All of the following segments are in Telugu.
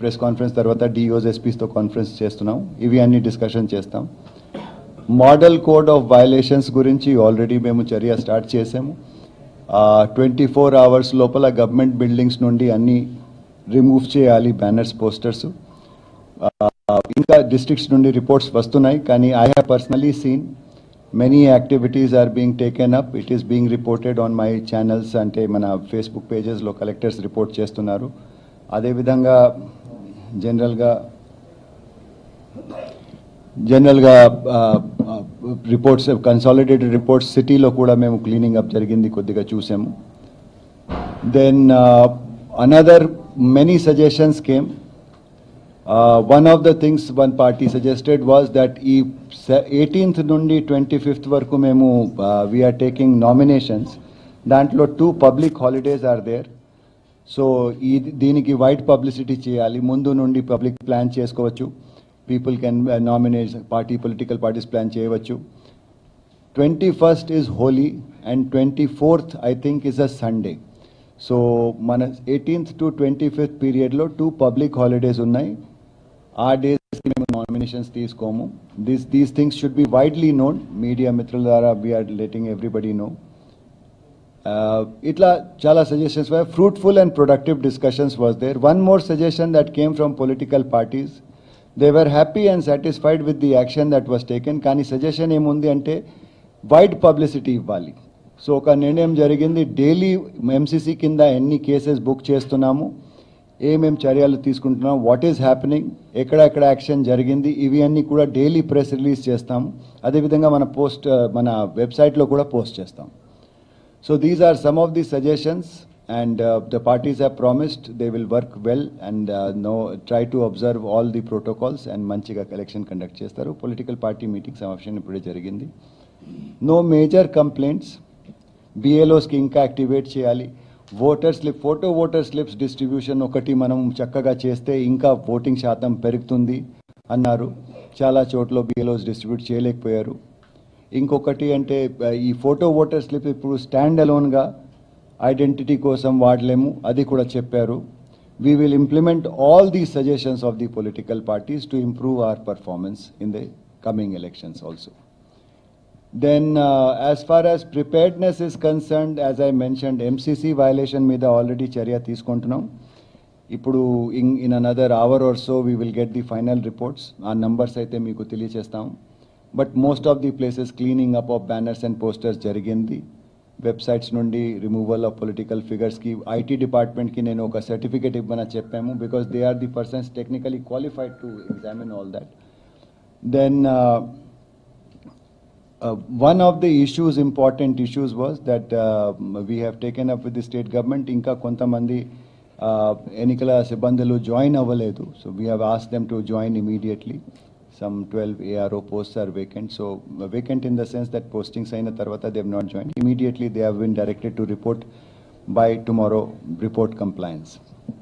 ప్రెస్ కాన్ఫరెన్స్ తర్వాత డిఓస్ ఎస్పీస్తో కాన్ఫరెన్స్ చేస్తున్నాం ఇవి అన్ని డిస్కషన్ చేస్తాం మోడల్ కోడ్ ఆఫ్ వయలేషన్స్ గురించి ఆల్రెడీ మేము చర్య స్టార్ట్ చేసాము ట్వంటీ ఫోర్ అవర్స్ లోపల గవర్నమెంట్ బిల్డింగ్స్ నుండి అన్ని రిమూవ్ చేయాలి బ్యానర్స్ పోస్టర్స్ ఇంకా డిస్ట్రిక్ట్స్ నుండి రిపోర్ట్స్ వస్తున్నాయి కానీ I have personally seen many activities are being taken up it is being reported on my channels అంటే మన ఫేస్బుక్ పేజెస్లో కలెక్టర్స్ రిపోర్ట్ చేస్తున్నారు అదేవిధంగా జనరల్గా జనరల్గా రిపోర్ట్స్ కన్సాలిడేటెడ్ రిపోర్ట్స్ సిటీలో కూడా మేము క్లీనింగ్ అప్ జరిగింది కొద్దిగా చూసాము then another many suggestions came one of the things one party suggested was that ఈ ఎయిటీన్త్ నుండి ట్వంటీ ఫిఫ్త్ వరకు మేము వీఆర్ టేకింగ్ నామినేషన్స్ దాంట్లో two public holidays are there so ఈ దీనికి వైడ్ పబ్లిసిటీ చేయాలి ముందు నుండి పబ్లిక్ ప్లాన్ చేసుకోవచ్చు people can nominate party political parties plan చేయవచ్చు twenty first is Holi and twenty fourth I think is a Sunday so మన ఎయిటీన్త్ టు ట్వంటీ ఫిఫ్త్ పీరియడ్లో టూ పబ్లిక్ హాలిడేస్ ఉన్నాయి ఆ డేస్కి మేము నామినేషన్స్ తీసుకోము this these things should be widely known media మిత్రుల ద్వారా వీఆర్ లెటింగ్ ఎవ్రీబడి నో ఇట్లా చాలా suggestions fruitful and productive discussions was there one more suggestion that came from political parties they were happy and satisfied with the action that was taken కానీ సజెషన్ ఏముంది అంటే వైడ్ పబ్లిసిటీ ఇవ్వాలి సో ఒక నిర్ణయం జరిగింది డైలీ ఎంసీసీ కింద ఎన్ని కేసెస్ బుక్ చేస్తున్నాము ఏమేం చర్యలు తీసుకుంటున్నాం వాట్ ఈస్ హ్యాపెనింగ్ ఎక్కడెక్కడ యాక్షన్ జరిగింది ఇవి అన్నీ కూడా డైలీ ప్రెస్ రిలీజ్ చేస్తాము అదేవిధంగా మన పోస్ట్ మన వెబ్సైట్లో కూడా పోస్ట్ చేస్తాం So these are some of the suggestions and uh, the parties have promised they will work well and uh, know, try to observe all the protocols and మంచిగా కలెక్షన్ కండక్ట్ చేస్తారు పొలిటికల్ పార్టీ మీటింగ్ సమావేశం ఇప్పుడే జరిగింది నో మేజర్ కంప్లైంట్స్ బిఎల్ఓస్కి ఇంకా యాక్టివేట్ చేయాలి voter slip photo voter slips distribution ఒకటి మనం చక్కగా చేస్తే ఇంకా ఓటింగ్ శాతం పెరుగుతుంది అన్నారు చాలా చోట్ల బిఎల్ఓస్ డిస్ట్రిబ్యూట్ చేయలేకపోయారు ఇంకొకటి అంటే ఆ, ఈ ఫోటో ఓటర్ స్లిప్ ఇప్పుడు స్టాండ్ అలోన్గా ఐడెంటిటీ కోసం వాడలేము అది కూడా చెప్పారు we will implement all the suggestions of the political parties to improve our performance in the coming elections also then as far as preparedness is concerned as I mentioned MCC violation మీద ఆల్రెడీ చర్య తీసుకుంటున్నాం ఇప్పుడు in in another hour or so we will get the final reports ఆ నంబర్స్ అయితే మీకు తెలియచేస్తాం but most of the places cleaning up of banners and posters జరిగింది వెబ్సైట్స్ నుండి రిమూవల్ ఆఫ్ పొలిటికల్ ఫిగర్స్కి ఐటీ డిపార్ట్మెంట్కి నేను ఒక సర్టిఫికేట్ ఇవ్వమని చెప్పాము because they are the persons technically qualified to examine all that then Uh, one of the issues, important issues was that uh, we have taken up with the state government, ఇంకా కొంతమంది uh, ఎన్నికల సిబ్బందులు జాయిన్ అవ్వలేదు సో వీ హ్యావ్ ఆస్ them to join immediately some twelve ARO post are vacant so vacant in the sense that postings అయిన తర్వాత they not join immediately they have been directed to report by tomorrow report compliance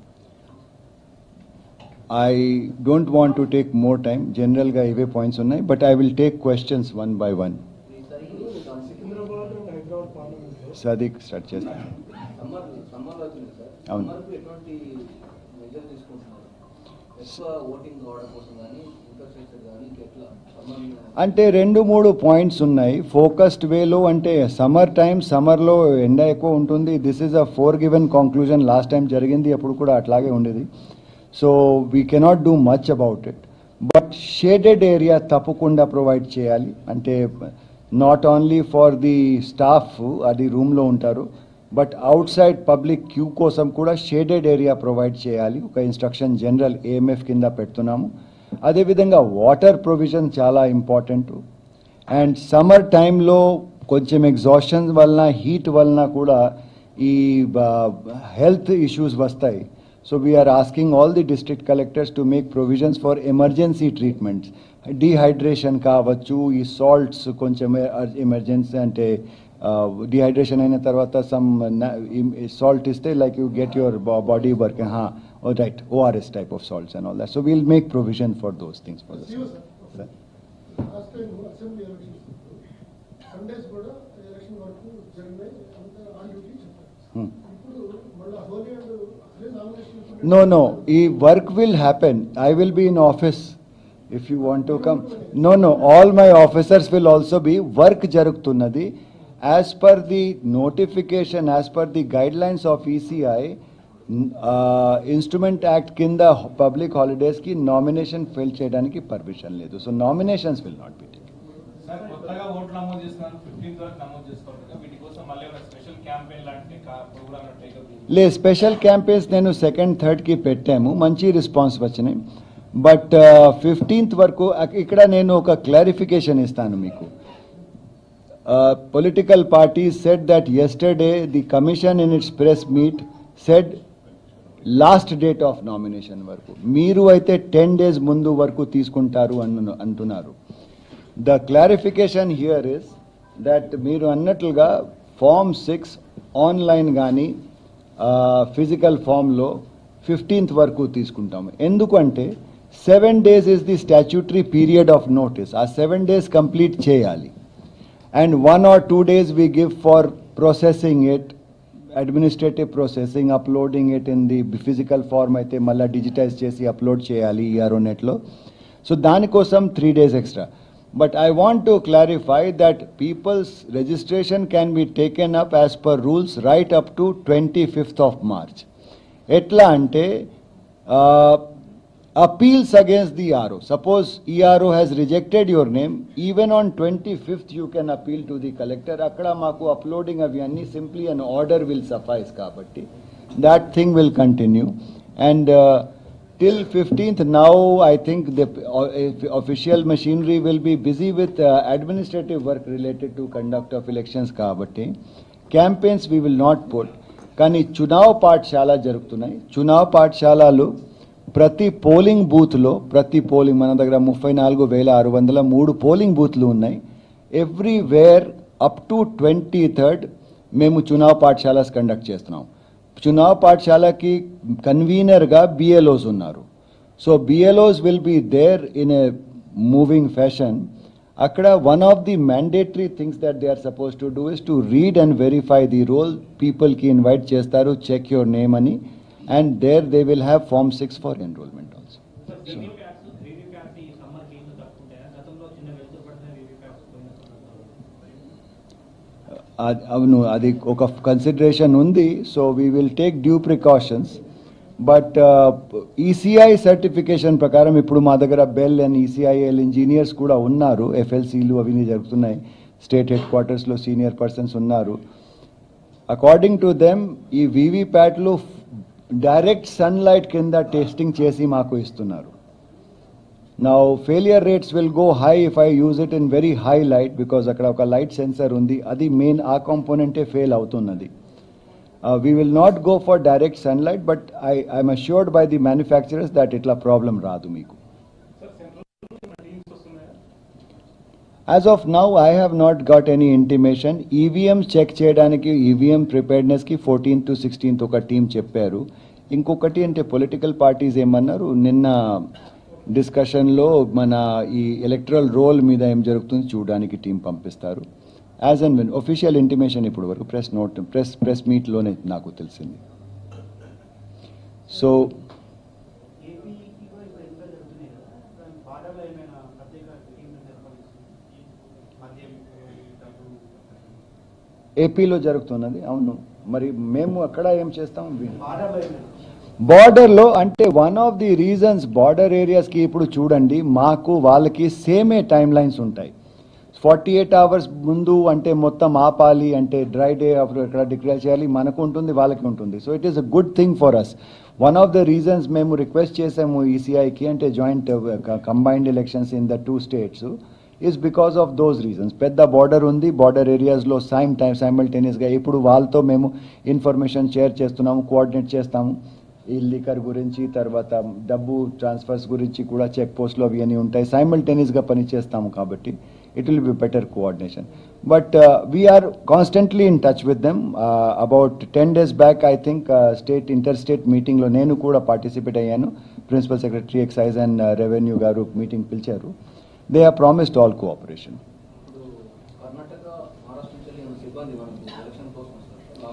I don't want to take more time జనరల్గా ఇవే పాయింట్స్ ఉన్నాయి but I will take questions one by one Secunderabad and Hyderabad parliament సదిక్ స్టార్ట్ చేస్తాను సమ్మర్ సమ్మర్ వచ్చింది సార్ అవును. సమ్మర్కు ఎటువంటి మెజర్ తీసుకుంటున్నారు ఎక్కువ ఓటింగ్ కావడం కోసం కానీ ఇన్ఫ్రాస్ట్రక్చర్ కానీ ఎట్లా సమ్మర్ అంటే రెండు మూడు పాయింట్స్ ఉన్నాయి ఫోకస్డ్ వేలో అంటే సమ్మర్ టైం సమ్మర్లో ఎండ ఎక్కువ ఉంటుంది this is a foregone conclusion last time జరిగింది అప్పుడు కూడా అట్లాగే ఉండేది so we cannot do much about it but shaded area తప్పకుండా ప్రొవైడ్ చేయాలి అంటే not only for the staff అది రూమ్లో ఉంటారు but outside public queue కోసం కూడా షేడెడ్ ఏరియా ప్రొవైడ్ చేయాలి ఒక ఇన్స్ట్రక్షన్ జనరల్ ఏఎంఎఫ్ కింద పెడుతున్నాము అదేవిధంగా వాటర్ ప్రొవిజన్ చాలా ఇంపార్టెంట్ అండ్ సమ్మర్ టైంలో కొంచెం ఎగ్జాషన్ వలన హీట్ వలన కూడా ఈ హెల్త్ ఇష్యూస్ వస్తాయి so we are asking all the district collectors to make provisions for emergency treatments dehydration కావచ్చు ఈ సాల్ట్స్ కొంచెం ఎమర్జెన్సీ అంటే డిహైడ్రేషన్ అయిన తర్వాత సమ్ సాల్ట్ ఇస్తే like you get your body work right ORS type of salts and all that so will make provision for those things for See you, sir. Last time assembly elections Sundays కూడా ఎలక్షన్ వరకు జరిగినాయి అంతా ఆన్ డ్యూటీ చెప్పారు ఇప్పుడు మళ్ళీ హోలీ అండ్ అదే నామినేషన్ No, no, ఈ work will happen. I will be in office if you want to come. No, no, all my officers will also be, work జరుగుతున్నది. As per the notification, as per the guidelines of ECI, uh, Instrument Act కింద పబ్లిక్ హాలిడేస్కి నామినేషన్ ఫిల్ చేయడానికి పర్మిషన్ లేదు so nominations will not be taken sir కొత్తగా ఓట్లు నమోదు చేస్తున్నారు ఫిఫ్టీన్త్ వరకు నమోదు చేసుకోవాలి కదా వీటి కోసం మళ్ళీ ఏమైనా స్పెషల్ క్యాంపెయిన్ లాంటి ప్రోగ్రామ్ టేకప్ లే స్పెషల్ క్యాంపెయిన్స్ నేను సెకండ్ థర్డ్కి పెట్టాము మంచి రెస్పాన్స్ వచ్చినాయి బట్ ఫిఫ్టీన్త్ వరకు అక్- ఇక్కడ నేను ఒక క్లారిఫికేషన్ ఇస్తాను మీకు political party said that yesterday the commission in its press meet said last date of nomination వరకు మీరు అయితే టెన్ డేస్ ముందు వరకు తీసుకుంటారు అన్ను అంటున్నారు the clarification here is that మీరు అన్నట్లుగా ఫామ్ సిక్స్ ఆన్లైన్ కానీ ఫిజికల్ ఫామ్లో ఫిఫ్టీన్త్ వరకు తీసుకుంటాము ఎందుకంటే seven days is the statutory period of notice ఆ సెవెన్ డేస్ కంప్లీట్ చేయాలి and one or two days we give for processing it administrative processing uploading it in the physical form అయితే మళ్ళీ డిజిటైజ్ చేసి అప్లోడ్ చేయాలి ఈఆర్ఓ నెట్లో సో దానికోసం three days extra but I want to clarify that people's registration can be taken up as per rules right up to twenty fifth of March ఎట్లా అంటే appeals against the ERO. Suppose ERO has rejected your name, even on 25th you can appeal to the collector. అక్కడ మాకు అప్లోడింగ్ అవి అన్ని simply an order will suffice కాబట్టి that thing will continue. And uh, till 15th now I think the uh, official machinery will be busy with uh, administrative work related to conduct of elections కాబట్టి campaigns we will not put కానీ చునావ్ పాఠశాల జరుగుతున్నాయి చునావ్ పాఠశాలలు ప్రతి పోలింగ్ బూత్లో ప్రతి పోలింగ్ మన దగ్గర ముప్పై నాలుగు వేల ఆరు వందల మూడు పోలింగ్ బూత్లు ఉన్నాయి everywhere up to twenty third మేము చునావ్ పాఠశాలస్ కండక్ట్ చేస్తున్నాం చునావ్ పాఠశాలకి కన్వీనర్గా బిఎల్ఓస్ ఉన్నారు so BLOs will be there in a moving fashion అక్కడ one of the mandatory things that they are suppose to do is to read and verify the roll పీపుల్కి ఇన్వైట్ చేస్తారు చెక్ యువర్ నేమ్ అని and there they will have form six for enrolment also sir VVPATs VVPATs ఈ సమ్మర్ గేమ్స్ తట్టుకుంటాయా గతంలో చిన్న వెలుతురు పడిన వీవీప్యాట్స్ పోయిన అది- అవును అది ఒక కన్సిడరేషన్ ఉంది so we will take due precautions but ECI certification ప్రకారం ఇప్పుడు మా దగ్గర బెల్ అండ్ ఈసీఐఎల్ ఇంజనీర్స్ కూడా ఉన్నారు ఎఫ్ఎల్సీలు అవి జరుగుతున్నాయి స్టేట్ హెడ్ క్వార్టర్స్లో సీనియర్ పర్సన్స్ ఉన్నారు అకార్డింగ్ టు దెమ్ ఈ వీవీప్యాట్లు డైరెక్ట్ సన్లైట్ కింద టెస్టింగ్ చేసి మాకు ఇస్తున్నారు నా failure rates will go high if I use it in very high light because అక్కడ ఒక లైట్ సెన్సర్ ఉంది అది మెయిన్ ఆ కాంపోనెంటే ఫెయిల్ అవుతున్నది we will not go for direct sunlight but I I'm assured by the manufacturers that ఇట్లా ప్రాబ్లం రాదు మీకు సార్ సెంట్రల్ టీమ్స్ వస్తున్నాయా as of now I have not got any intimation EVM check చేయడానికి ఈవీఎం ప్రిపేర్డ్నెస్కి ఫోర్టీన్త్ టు సిక్స్టీన్త్ ఒక టీం చెప్పారు ఇంకొకటి అంటే పొలిటికల్ పార్టీస్ ఏమన్నారు నిన్న డిస్కషన్లో మన ఈ ఎలక్ట్రల్ రోల్ మీద ఏం జరుగుతుంది చూడడానికి టీం పంపిస్తారు as and when official intimation ఇప్పుడు వరకు ప్రెస్ నోట్ ప్రెస్ ప్రెస్ మీట్లోనే నాకు తెలిసింది సో ఏపీకి కూడా ఇప్పుడు ఎన్నికలు జరుగుతున్నాయి కదా దాని బార్డర్లో ఏమైనా ప్రత్యేక టీం ఏర్పడిస్తుంది మద్యం డబ్బు ఏపీలో జరుగుతున్నది అవును మరి మేము అక్కడ ఏం చేస్తాం బార్డర్లో ఏమైనా బార్డర్లో అంటే one of the reasons border ఏరియాస్కి ఇప్పుడు చూడండి మాకు వాళ్ళకి సేమే టైం లైన్స్ ఉంటాయి ఫార్టీ ఎయిట్ అవర్స్ ముందు అంటే మొత్తం ఆపాలి అంటే డ్రై డే అప్పుడు ఇక్కడ డిక్లేర్ చేయాలి మనకు ఉంటుంది వాళ్ళకి ఉంటుంది so it is a good thing for us one of the reasons మేము రిక్వెస్ట్ చేసాము ఈసీఐకి అంటే joint combined elections in the two states is because of those reasons పెద్ద బార్డర్ ఉంది బార్డర్ ఏరియాస్లో సైమ్ టైం సైమల్టేనియస్గా ఇప్పుడు వాళ్ళతో మేము ఇన్ఫర్మేషన్ షేర్ చేస్తున్నాము కోఆర్డినేట్ చేస్తాము ఈ లీకర్ గురించి తర్వాత డబ్బు ట్రాన్స్ఫర్స్ గురించి కూడా చెక్ పోస్ట్లో అవి అన్నీ ఉంటాయి సైమల్టేనియస్గా పని చేస్తాము కాబట్టి it will be better coordination but we are constantly in touch with them about ten days back I think state inter state మీటింగ్లో నేను కూడా పార్టిసిపేట్ అయ్యాను principal secretary excise and revenue గారు మీటింగ్ పిలిచారు దే ఆర్ ప్రామిస్డ్ ఆల్ కోఆపరేషన్ ఇప్పుడు కర్ణాటక మహారాష్ట్ర నుంచి వెళ్ళిన సిబ్బంది మనకు ఎలక్షన్ కోసం వస్తారు లాస్ట్ టైం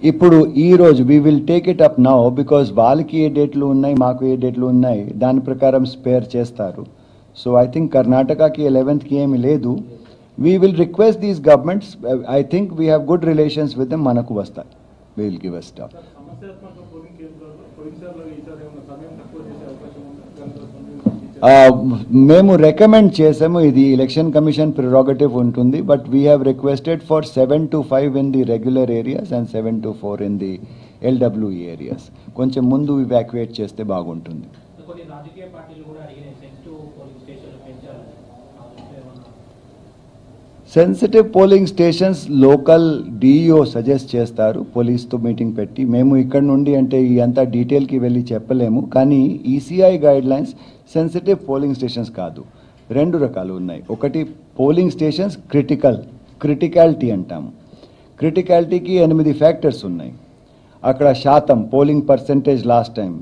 ఇప్పుడు ఈ రోజు we will take it up now because వాళ్ళకి ఏ డేట్లు ఉన్నాయి మాకు ఏ డేట్లు ఉన్నాయి దాని ప్రకారం స్పేర్ చేస్తారు సో ఐ థింక్ కర్ణాటకకి ఎలెవెన్త్కి ఏమి లేదు we will request these governments I think we have good relations with them మనకు వస్తాయి we will give a stop సమస్యాత్మక పోలింగ్ కేంద్రాల్లో పోయినసార్లు ఈసారి ఏమైనా సమయం తక్కువ చేసే అవకాశం ఉందా గంటల సమయం ఆ, మేము రికమెండ్ చేసాము ఇది ఎలక్షన్ కమిషన్ ప్రిరోగటివ్ ఉంటుంది but we have requested for seven to five in the regular areas and seven to four in the LWE areas కొంచెం ముందు ఇవాక్యుయేట్ చేస్తే బాగుంటుంది కొన్ని రాజకీయ పార్టీలు కూడా అడిగినాయి సెన్సిటివ్ పోలింగ్ స్టేషన్లు పెంచాలని ఆ దృష్టిలో ఏమన్నా sensitive polling stations local DEO suggest చేస్తారు పోలీస్తో మీటింగ్ పెట్టి మేము ఇక్కడ నుండి అంటే ఈ అంతా డీటెయిల్కి వెళ్ళి చెప్పలేము కానీ ECI guidelines sensitive polling stations కాదు రెండు రకాలు ఉన్నాయి ఒకటి పోలింగ్ స్టేషన్స్ క్రిటికల్ క్రిటికాలిటీ అంటాము క్రిటికాలిటీకి ఎనిమిది ఫ్యాక్టర్స్ ఉన్నాయి అక్కడ శాతం పోలింగ్ పర్సంటేజ్ లాస్ట్ టైం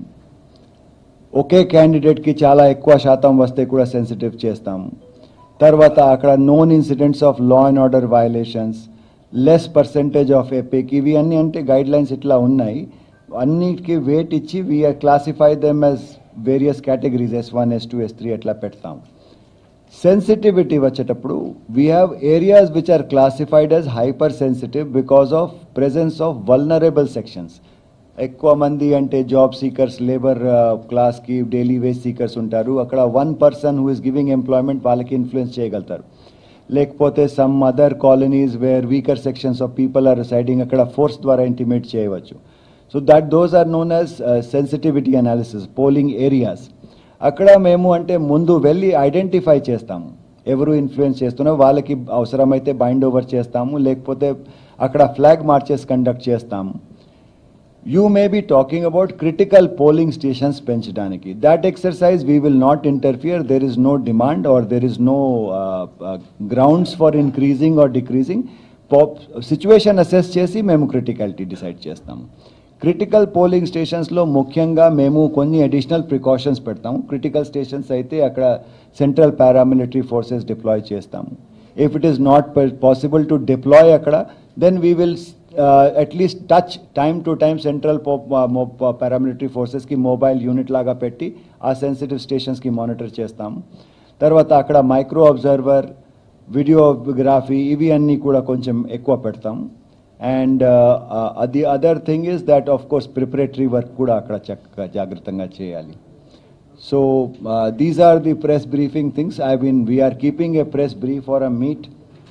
ఒకే క్యాండిడేట్కి చాలా ఎక్కువ శాతం వస్తే కూడా సెన్సిటివ్ చేస్తాము తర్వాత అక్కడ known incidents of law and order violations less percentage of EPIC ఇవి అన్నీ అంటే గైడ్ లైన్స్ ఇట్లా ఉన్నాయి అన్నిటికీ వెయిట్ ఇచ్చి we are classify them as various categories S one S two S three అట్లా పెడతాం సెన్సిటివిటీ వచ్చేటప్పుడు we have areas which are classified as hyper sensitive because of presence of vulnerable sections ఎక్కువ మంది అంటే జాబ్ సీకర్స్ లేబర్ క్లాస్కి డైలీ వేజ్ సీకర్స్ ఉంటారు అక్కడ one person who is giving employment వాళ్ళకి ఇన్ఫ్లుయెన్స్ చేయగలుగుతారు లేకపోతే some other colonies where weaker sections of people are residing అక్కడ ఫోర్స్ ద్వారా ఇంటిమేట్ చేయవచ్చు so that those are known as sensitivity analysis polling areas అక్కడ మేము అంటే ముందు వెళ్ళి ఐడెంటిఫై చేస్తాము ఎవరు ఇన్ఫ్లుయెన్స్ చేస్తున్నా వాళ్ళకి అవసరమైతే బైండ్ ఓవర్ చేస్తాము లేకపోతే అక్కడ ఫ్లాగ్ మార్చెస్ కండక్ట్ చేస్తాము you may be talking about critical polling stations పెంచడానికి that exercise we will not interfere there is no demand or there is no grounds for increasing or decreasing pop situation assess చేసి మేము క్రిటికాలిటీ డిసైడ్ చేస్తాము క్రిటికల్ పోలింగ్ స్టేషన్స్లో ముఖ్యంగా మేము కొన్ని అడిషనల్ ప్రికాషన్స్ పెడతాము క్రిటికల్ స్టేషన్స్ అయితే అక్కడ సెంట్రల్ పారామిలిటరీ ఫోర్సెస్ డిప్లాయ్ చేస్తాము if it is not possible to deploy అక్కడ then we will at least touch time to time central paramilitary ఫోర్సెస్కి మొబైల్ యూనిట్ లాగా పెట్టి ఆ సెన్సిటివ్ స్టేషన్స్కి మానిటర్ చేస్తాము తర్వాత అక్కడ మైక్రో అబ్జర్వర్ వీడియోగ్రఫీ ఇవి అన్నీ కూడా కొంచెం ఎక్కువ పెడతాము అండ్ అది other thing is that of course preparatory work కూడా అక్కడ చక్కగా జాగ్రత్తగా చేయాలి so these are the press briefing things I mean we are keeping a press brief for a meet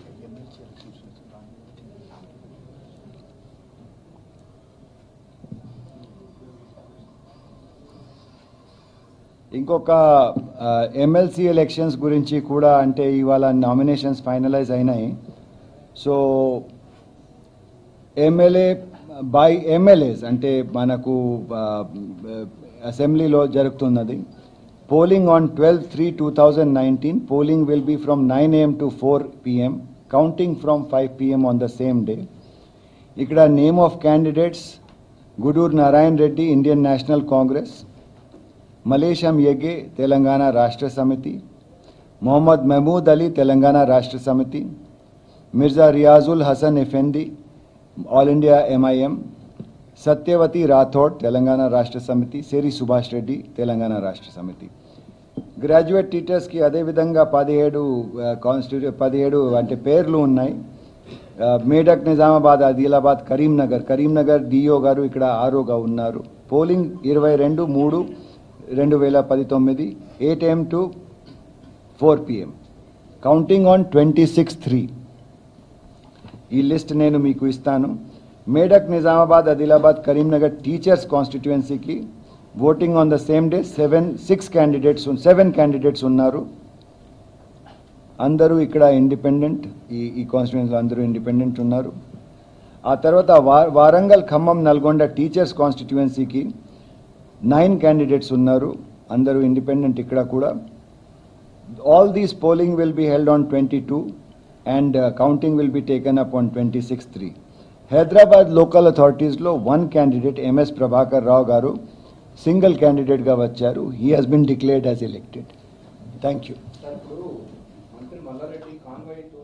ఇంకొక ఎమ్మెల్సీ ఎలక్షన్స్ గురించి కూడా అంటే ఇవాళ నామినేషన్స్ ఫైనలైజ్ అయినాయి సో ఎమ్మెల్యే బై ఎమ్మెల్యేస్ అంటే మనకు అసెంబ్లీలో జరుగుతున్నది polling on twelve three two thousand nineteen polling will be from nine AM to four PM counting from five PM on the same day ఇక్కడ name of candidates Guduru Narayana Reddy Indian National Congress Mallesham యగే Telangana Rashtra Samithi Mohammed Mahmood Ali Telangana Rashtra Samithi Mirza Riyazul Hasan Effendi All India MIM Satyavathi Rathod Telangana Rashtra Samithi సేరి సుభాష్ రెడ్డి తెలంగాణ రాష్ట్ర సమితి గ్రాడ్యుయేట్ టీచర్స్కి అదేవిధంగా పదిహేడు కాన్స్టిట్యూ పదిహేడు అంటే పేర్లు ఉన్నాయి ఆ, మేడక్ నిజామాబాద్ ఆదిలాబాద్ కరీంనగర్ కరీంనగర్ డిఓ గారు ఇక్కడ ఆరోగా ఉన్నారు పోలింగ్ ఇరవై రెండు మూడు రెండు వేల పది తొమ్మిది eight AM to four PM counting on twenty six three ఈ లిస్ట్ నేను మీకు ఇస్తాను మేడక్ నిజామాబాద్ ఆదిలాబాద్ కరీంనగర్ టీచర్స్ కాన్స్టిట్యుయెన్సీకి voting on the same day seven six candidates seven candidates ఉన్నారు అందరూ ఇక్కడ ఇండిపెండెంట్ ఈ ఈ కాన్స్టిట్యుయెన్సీలో అందరూ ఇండిపెండెంట్ ఉన్నారు ఆ తర్వాత వా- వారంగల్ ఖమ్మం నల్గొండ టీచర్స్ కాన్స్టిట్యుయెన్సీకి నైన్ క్యాండిడేట్స్ ఉన్నారు అందరూ ఇండిపెండెంట్ ఇక్కడ కూడా all these polling will be held on twenty two and counting will be taken up on twenty six three Hyderabad local అథారిటీస్లో one candidate MS Prabhakar Rao garu single క్యాండిడేట్గా వచ్చారు he has been declared as elected thank you sir ఇప్పుడు మంత్రి మల్లారెడ్డి కాన్వాయ్ తో